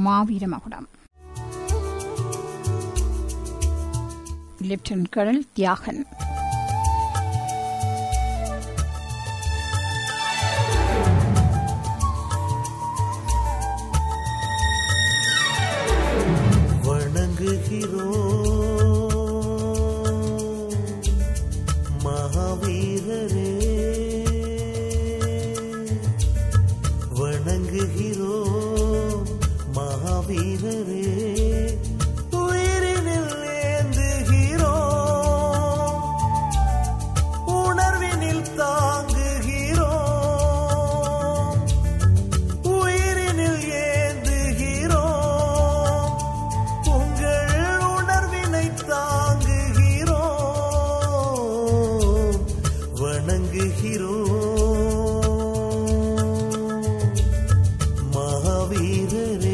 மாவீர மகுடம் lieutenant colonel Thiyagan வணங்குகிறோம் மகாவீரரே வணங்குகிறோம் மகாவீரரே உயிரினில் ஏந்துகிறோம் உணர்வினில் தாங்குகிறோம் உயிரினில் ஏந்துகிறோம் உங்கள் உணர்வினை தாங்குகிறோம் வணங்குகிறோம் மகாவீரரே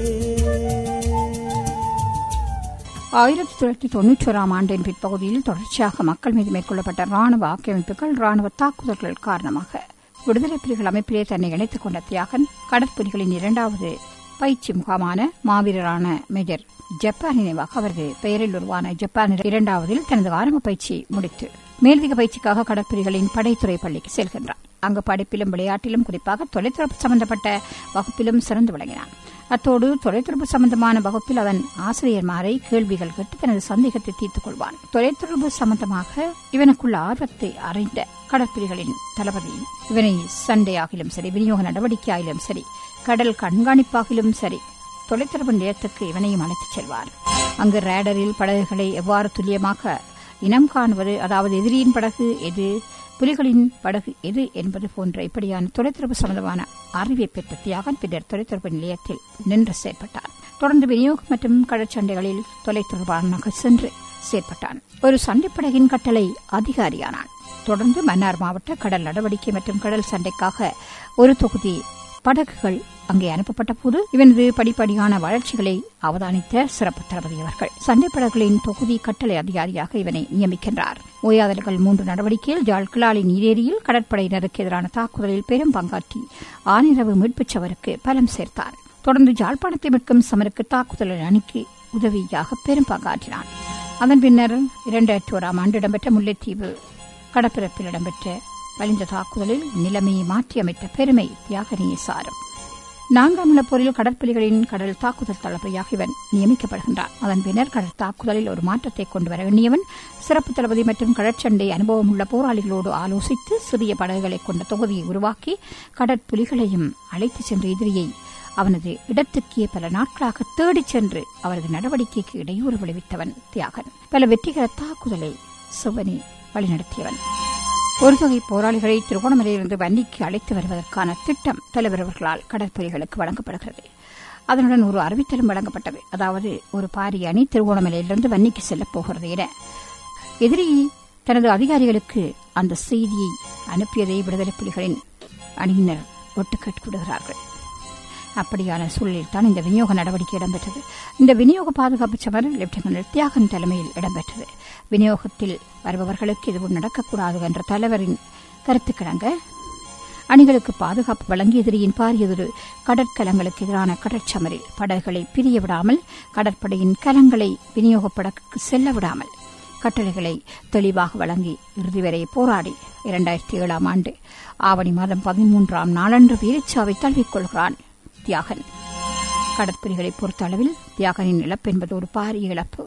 ஆயிரத்தி தொள்ளாயிரத்தி தொன்னூற்றோராம் ஆண்டின் பிற்பகுதியில் தொடர்ச்சியாக மக்கள் மீது மேற்கொள்ளப்பட்ட ராணுவ ஆக்கிரமிப்புகள் ராணுவ தாக்குதல்கள் காரணமாக விடுதலை புலிகள் அமைப்பிலே தன்னை இணைத்துக் கொண்ட தியாகன் கடற்புலிகளின் இரண்டாவது பயிற்சி முகாமான மாவீரரான மேஜர் ஜப்பான் நினைவாக அவரது பெயரில் உருவான ஜப்பான் இரண்டாவதில் தனது ஆரம்ப பயிற்சி முடித்து மேலதிக பயிற்சிக்காக கடற்புலிகளின் படைத்துறை பள்ளிக்கு செல்கின்றார் அங்கு படிப்பிலும் விளையாட்டிலும் குறிப்பாக தொலைத்தொடர்பு சம்பந்தப்பட்ட வகுப்பிலும் சிறந்து விளங்கினான் அத்தோடு தொலைத்தொடர்பு சம்பந்தமான வகுப்பில் அவன் ஆசிரியர்மாரை கேள்விகள் கேட்டு தனது சந்தேகத்தை தீர்த்துக் கொள்வான் தொலைத்தொடர்பு சம்பந்தமாக இவனுக்குள்ள ஆர்வத்தை அறிந்த கடற்பிரிகளின் தளபதி இவனை சண்டையாகிலும் சரி விநியோக நடவடிக்கையாகிலும் சரி கடல் கண்காணிப்பாகிலும் சரி தொலைத்தொடர்பு நிலையத்துக்கு இவனையும் அழைத்துச் செல்வார் அங்கு ரேடரில் படகுகளை எவ்வாறு துல்லியமாக இனம் காணுவது அதாவது எதிரியின் படகு எது புலிகளின் படகு எது என்பது போன்ற இப்படியான தொலைத்தொடர்பு சம்பந்தமான அறிவை பெற்ற தியாகன் பின்னர் தொலைத்தொடர்பு நிலையத்தில் நின்று செயற்பட்டார் தொடர்ந்து விநியோகம் மற்றும் கடற்சண்டைகளில் தொலைத்தொடர்பாளனாக சென்று செயற்பட்டான் ஒரு சண்டைப்படகின் கட்டளை அதிகாரியானான் தொடர்ந்து மன்னார் மாவட்ட கடல் நடவடிக்கை மற்றும் கடல் சண்டைக்காக ஒரு தொகுதி படகுகள் அங்கே அனுப்பப்பட்ட போது இவனது படிப்படியான வளர்ச்சிகளை அவதானித்த சிறப்பு தளபதி அவர்கள் சண்டை படகுகளின் தொகுதி கட்டளை அதிகாரியாக இவனை நியமிக்கின்றார் ஓயாதல்கள் மூன்று நடவடிக்கையில் ஜாழ் கிளாலி நீரேரியில் கடற்படையினருக்கு எதிரான தாக்குதலில் பெரும் பங்காற்றி ஆனிரவு மீட்புச் சவருக்கு பலம் சேர்த்தார் தொடர்ந்து ஜாழ்ப்பாணத்தை மீட்கும் சமருக்கு தாக்குதல் அணிக்கு உதவியாக பெரும் பங்காற்றினான் அதன் பின்னர் இரண்டாயிரத்தி ஓராம் ஆண்டு இடம்பெற்ற முல்லைத்தீவு கடற்பரப்பில் இடம்பெற்ற வலிந்த தாக்குதலில் நிலைமையை மாற்றியமைத்த பெருமை தியாகனியை சாரும் நான்காம் உள்ள போரில் கடற்புலிகளின் கடல் தாக்குதல் தளபதியாக இவன் நியமிக்கப்படுகின்றான் அதன் பின்னர் கடல் தாக்குதலில் ஒரு மாற்றத்தை கொண்டு வர எண்ணியவன் சிறப்பு தளபதி மற்றும் கடற்சண்டை அனுபவம் உள்ள போராளிகளோடு ஆலோசித்து சிறிய படகுகளை கொண்ட தொகுதியை உருவாக்கி கடற்புலிகளையும் அழைத்துச் சென்ற எதிரியை அவனது இடத்துக்கே பல நாட்களாக தேடிச் சென்று அவரது நடவடிக்கைக்கு இடையூறு விளைவித்தவன் தியாகன் பல வெற்றிகர தாக்குதலை சிவனி வழிநடத்தியவன் ஒரு தொகை போராளிகளை திருகோணமலையிலிருந்து வன்னிக்கு அழைத்து வருவதற்கான திட்டம் தலைவர் அவர்களால் கடற்புலிகளுக்கு வழங்கப்படுகிறது அதனுடன் ஒரு அறிவித்தலும் வழங்கப்பட்டது அதாவது ஒரு பாரிய அணி திருகோணமலையிலிருந்து வன்னிக்கு செல்லப் போகிறது என எதிரி தனது அதிகாரிகளுக்கு அந்த செய்தியை அனுப்பியதை விடுதலை புலிகளின் அணியினர் ஒட்டுக்கேட்டு விடுகிறார்கள் அப்படியான சூழலில் தான் இந்த விநியோக நடவடிக்கை இடம்பெற்றது இந்த விநியோக பாதுகாப்பு சமர் லெப்டினன்ட் தியாகன் தலைமையில் இடம்பெற்றது விநியோகத்தில் வருபவர்களுக்கு எதுவும் நடக்கக்கூடாது என்ற தலைவரின் கருத்துக்கிழங்க அணிகளுக்கு பாதுகாப்பு வழங்கிய எதிரியின் பாரியதொரு கடற்கலங்களுக்கு எதிரான கடற்சமரில் படகுகளை பிரிய விடாமல் கடற்படையின் கலங்களை விநியோக படகுக்கு செல்ல விடாமல் கட்டளைகளை தெளிவாக வழங்கி இறுதி வரை போராடி இரண்டாயிரத்தி ஏழாம் ஆண்டு ஆவணி மாதம் பதிமூன்றாம் நாளன்று வீரச்சாவை தழுவிக்கொள்கிறான் தியாகன் கடற்புலிகளை பொறுத்த அளவில் தியாகனின் இழப்பு என்பது ஒரு பாரிய இழப்பு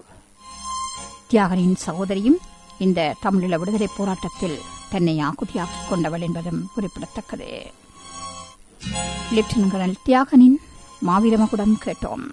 தியாகனின் சகோதரியும் இந்த தமிழீழ விடுதலை போராட்டத்தில் தன்னை ஆக்குதியாக்கிக் கொண்டவள் என்பதும் குறிப்பிடத்தக்கது லெப்டினன்ட் கர்னல் தியாகனின் மாவீரமகுடம் கேட்டோம்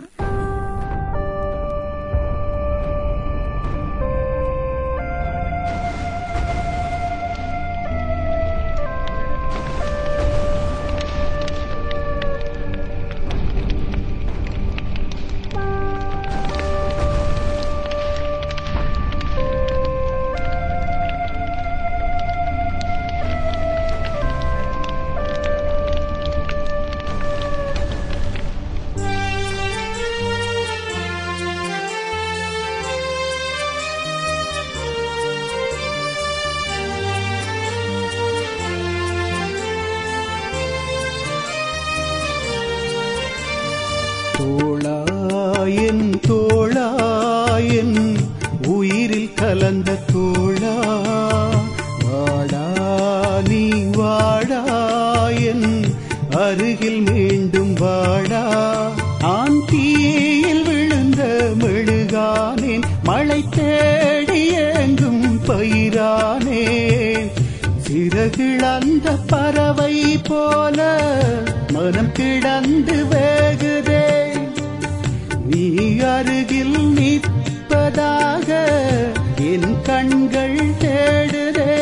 கலந்த தோழா வாடா நீ வாடா என் அருகில் மீண்டும் வாடா ஆன் தீயில் விழுந்த மெழுகானேன் மழை தேடி எங்கும் பயிரானேன் சிறகில் அந்த பறவை போல மனம் கிடந்து வேகுதே நீ அருகில் நிற்பதாக என் கண்கள் தேடுதே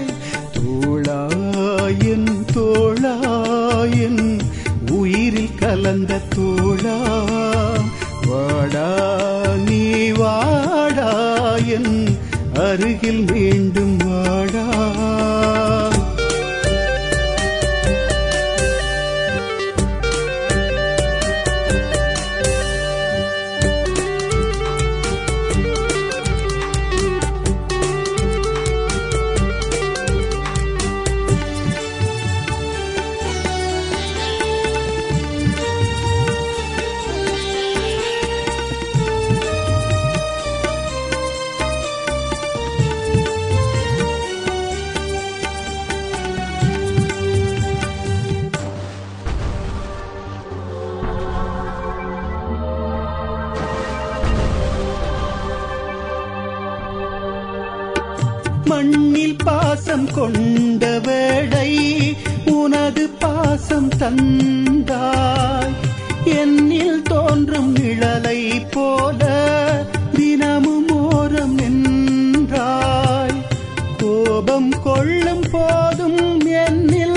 தோளாயின் தோளாயின் உயிரில் கலந்த தோளா வாடா நீ வாடா என் அருகில் மீண்டும் வாடா மண்ணில் பாசம் கொண்ட வேளை உனது பாசம் தந்தாய் என்னில் தோன்றும் நிழலை போல தினமும் ஓரம் நின்றாய் கோபம் கொள்ளும் போதும் என்னில்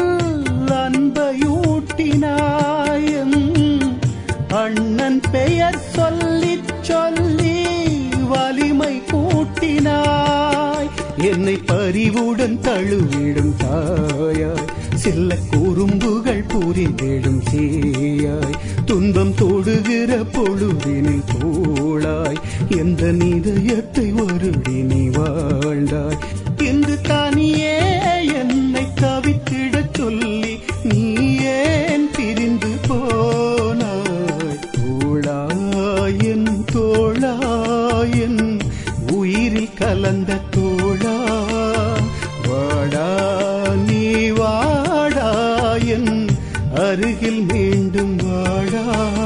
அன்பையூட்டினாய் எம் அண்ணன் பெயர் சொல்லிச் சொல்லி வலிமை கூட்டினாய் என்னை பரிவுடன் தழுவிடும் தாயாய் சில்ல குறும்புகள் புரிந்திடும் சேயாய் துன்பம் தொடுகிற பொழுதினில் தோளாய் எந்த நிதயத்தை வருடி நீ வாழ்ந்தாய் இன்று தனியே என்னை தவித்திடச் சொல்லி நீ ஏன் பிரிந்து போனாய் தோளாயன் தோளாயன் உயிரில் கலந்த தோளா வாடா நீ வாடாயன் அருகில் மீண்டும் வாடா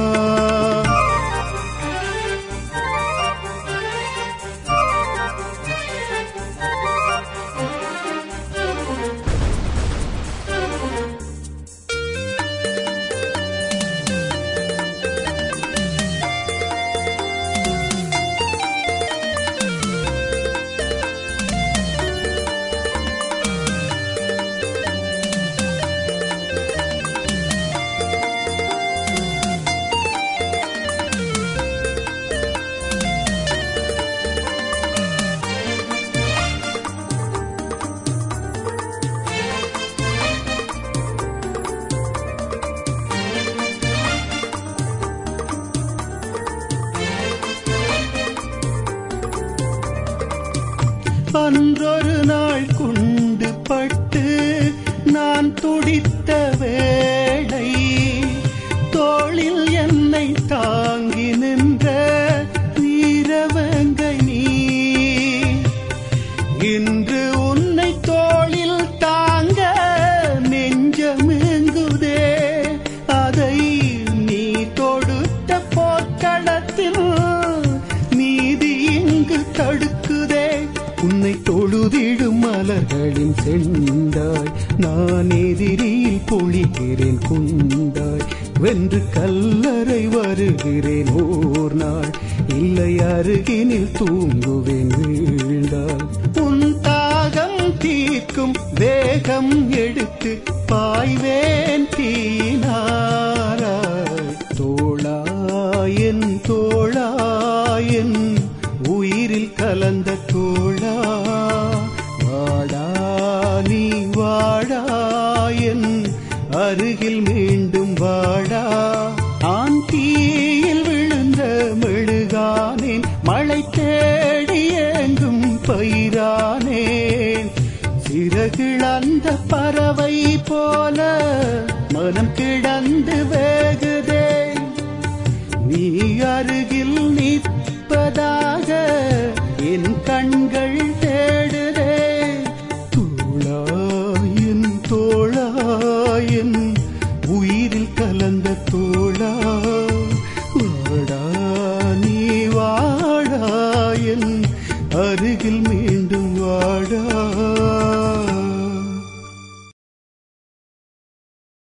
அன்றொரு நாள் குண்டு பட்டு நான் துடித்த வேளை தோளில் என்னை தாங்கி நின்ற வீரவங்கை நீ இன்று உன்னை தோளில் தாங்க நெஞ்சமெங்குதே அதை நீ தொடுத்த போர்க்களத்தில் நீதி இங்கு தடுக்குதே உன்னை தொழுதிடும் மலர்களின் செண்டாய் நான் எதிரியில் பொழிகிறேன் குண்டாய் வென்று கல்லறை வருகிறேன் ஓர் நாள் இல்லை அருகினில் தூங்குவேன் வீழ்ந்தாய் உன் தாகம் தீர்க்கும் வேகம் எடுத்து பாய்வேன் தீனாராய் தோளாயன் தோளாயன் உயிரில் கலந்த தோளா வாடா நீ வாடாயன் அருகில் மீண்டும் வாடா ஆன் தீயில் விழுந்த மெழுகானேன் மழை தேடி எங்கும் பயிரானேன் சிறகில் அந்த பறவை போல மனம் கிடந்து வேகுதே நீ அருகில்